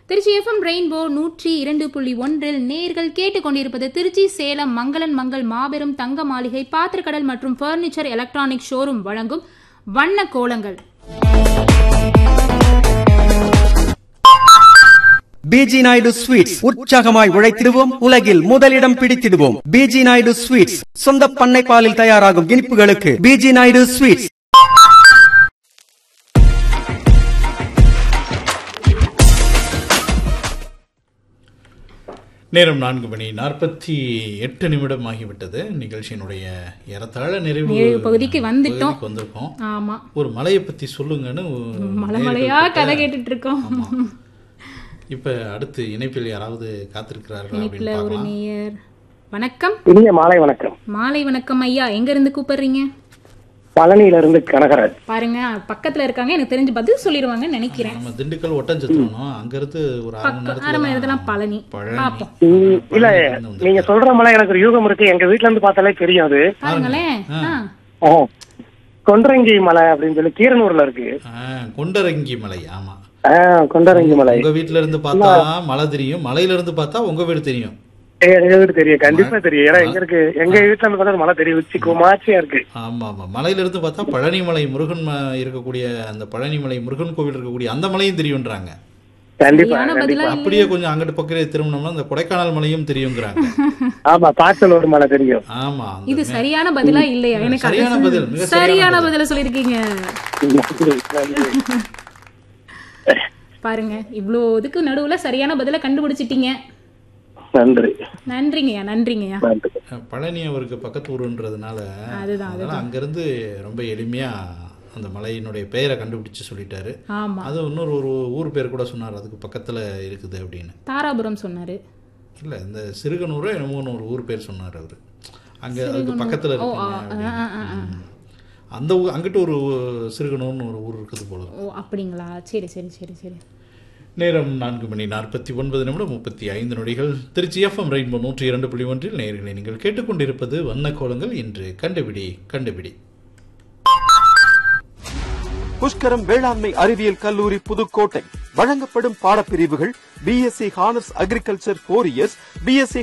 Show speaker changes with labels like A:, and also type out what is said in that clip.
A: Trichy FM rainbow நூற்றி இரண்டு புள்ளி ஒன்றில் நேர்கள் கேட்டுக்கொண்டிருப்பது திருச்சி சேலம் மங்களன் மங்கள் மாபெரும் தங்க மாளிகை பாத்திரக்கடல் மற்றும் ஃபர்னிச்சர் எலக்ட்ரானிக் ஷோரூம் வழங்கும் வண்ண கோலங்கள்
B: பிஜி நாயுடு ஸ்வீட்ஸ் உற்சாகமாய் உழைத்திடுவோம் உலகில் முதலிடம் பிடித்திடுவோம் பிஜி நாயுடு ஸ்வீட்ஸ் சொந்த பண்ணை பாலில் தயாராகும் இனிப்புகளுக்கு பிஜி நாயுடு ஸ்வீட்ஸ்
C: நேரம் நான்கு மணி நாற்பத்தி எட்டு நிமிடம் ஆகிவிட்டது நிகழ்ச்சியினுடைய ஏறத்தாழ நிறைவு
A: நிறைவு பகுதிக்கு வந்துட்டோம்.
C: பகுதிக்கு வந்திருக்கோம்
A: ஆமா
C: ஒரு மலையை பத்தி சொல்லுங்கன்னு
A: மலை மலையா கதை கேட்டுட்டு இருக்கோம்
C: இப்ப அடுத்து இணைப்பில் யாராவது காத்திருக்கிறார்களா
A: இணைப்புல
C: அப்படின்னு
A: ஒரு
C: பார்க்கலாம்
A: நேயர் வணக்கம்
D: இனிய மாலை வணக்கம்
A: மாலை வணக்கம் ஐயா எங்க இருந்து கூப்பிடுறீங்க
D: பழனியில இருந்து கனகராஜ்
A: பாருங்க பக்கத்துல இருக்காங்க எனக்கு தெரிஞ்சு பதில் சொல்லிடுவாங்கன்னு நினைக்கிறேன்
C: நம்ம திண்டுக்கல் ஒட்டஞ்சத்திரணும் அங்க இருந்து ஒரு அரை மணி
A: பக்கம் அரை மணி நேரத்துல பழனி
C: பழனி
A: பாப்போம்
D: ம், இல்ல நீங்க சொல்ற மலை எனக்கு ஒரு யூகம் இருக்கு எங்க வீட்ல இருந்து பார்த்தாலே தெரியும் அது
A: பாருங்களேன் ஆ.
D: ஆ. கொன்றங்கி மலை அப்படின்னு சொல்லி கீரனூர்ல இருக்கு
C: ஆ, கொண்டரங்கி மலை ஆமா
D: ஆ, கொண்டரங்கி மலை
C: உங்க வீட்ல இருந்து பார்த்தா மலை தெரியும் மலையில இருந்து பார்த்தா உங்க வீடு தெரியும்
D: ஏ, எங்க வீடு தெரியும் கண்டிப்பா தெரியும் ஏன்னா எங்க இருக்கு எங்க வீட்ல இருந்து பார்த்தா மலை தெரியும் உச்சி குமாச்சியா இருக்கு
C: ஆமா ஆமா மலையில இருந்து பார்த்தா பழனிமலை முருகன் ம- இருக்கக்கூடிய அந்த பழனிமலை முருகன் கோவில் இருக்கக்கூடிய அந்த மலையும் தெரியும்ன்றாங்க
D: கண்டிப்பா
A: சரியான பதிலா
D: கண்டிப்பா
C: அப்படியே கொஞ்சம் அங்கிட்டு பக்கத்துல திரும்பினோம்னா அந்த கொடைக்கானல் மலையும் தெரியுங்கிறாங்க
D: ஆமா பாச்சலூர் மலை தெரியும்
C: ஆமா அந்த
A: இது சரியான பதிலா இல்லையா எனக்கு அது
C: சரியான பதில், மிக சரியான
A: சரியான
C: பதில்.
A: பதில சொல்லிருக்கீங்க
D: நன்றி, நன்றி.
A: பாருங்க இவ்ளோ இதுக்கு நடுவுல சரியான பதில கண்டுபிடிச்சிட்டீங்க
D: நன்றி
A: நன்றிங்கய்யா நன்றிங்கய்யா
D: நன்றி
C: பழனி அவருக்கு பக்கத்து ஊருன்றதுனால
A: அதுதான்,
C: அதனால அங்கிருந்து ரொம்ப எளிமையா அந்த மலையினுடைய பெயரை கண்டுபிடிச்சு சொல்லிட்டாரு
A: ஆமா
C: அது இன்னொரு ஒரு ஊர் பேர் கூட சொன்னார் அதுக்கு பக்கத்துல இருக்குது அப்படின்னு
A: தாராபுரம் சொன்னாரு
C: இல்ல இந்த சிறுகனூரோ என்னமோன்னு ஒரு ஊர் பேர் சொன்னார் அவரு அங்க அதுக்கு பக்கத்துல
A: ஓ
C: இருக்குங்க
A: ஆ,
C: அப்படின்னு.
A: ஆ, ஆ, ஆ.
C: ம். அந்த ஊர் அங்கிட்டு ஒரு சிறுகனூர்னு ஒரு ஊர் இருக்குது போல
A: ஓ அப்படிங்களா சரி சரி சரி சரி
C: நேரம் நான்கு மணி நாற்பத்தி ஒன்பது நிமிடம் முப்பத்தி ஐந்து நொடிகள் திருச்சி எஃப்எம் ரெயின்போ நூற்றி இரண்டு புள்ளி ஒன்றில் நேர்களை நீங்கள் கேட்டுக்கொண்டிருப்பது வண்ண கோலங்கள் இன்று கண்டுபிடி கண்டுபிடி
E: புஷ்கரம் வேளாண்மை அறிவியல் கல்லூரி புதுக்கோட்டை வழங்கப்படும் பாடப்பிரிவுகள் BSc honours agriculture four years BSc